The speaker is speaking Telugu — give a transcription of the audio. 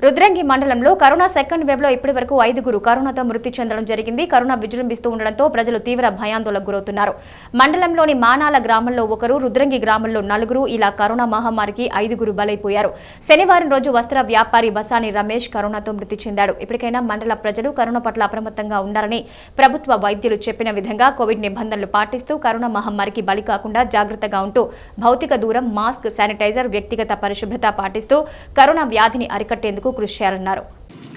రుద్రంగి మండలంలో కరోనా సెకండ్ వేవ్ లో ఇప్పటి వరకు ఐదుగురు కరోనాతో మృతి చెందడం జరిగింది కరోనా విజృంభిస్తూ ఉండడంతో ప్రజలు తీవ్ర భయాందోళనకు గురవుతున్నారు మండలంలోని మానాల గ్రామంలో ఒకరు రుద్రంగి గ్రామంలో నలుగురు ఇలా కరోనా మహమ్మారికి ఐదుగురు బలైపోయారు శనివారం రోజు వస్త్ర వ్యాపారి బసాని రమేష్ కరోనాతో మృతి చెందాడు ఇప్పటికైనా మండల ప్రజలు కరోనా పట్ల అప్రమత్తంగా ఉండాలని ప్రభుత్వ వైద్యులు చెప్పిన విధంగా కోవిడ్ నిబంధనలు పాటిస్తూ కరోనా మహమ్మారికి బలి కాకుండా జాగ్రత్తగా ఉంటూ భౌతిక దూరం మాస్క్ శానిటైజర్ వ్యక్తిగత పరిశుభ్రత పాటిస్తూ కరోనా వ్యాధిని అరికట్టేందుకు కృషి చేయాలన్నారు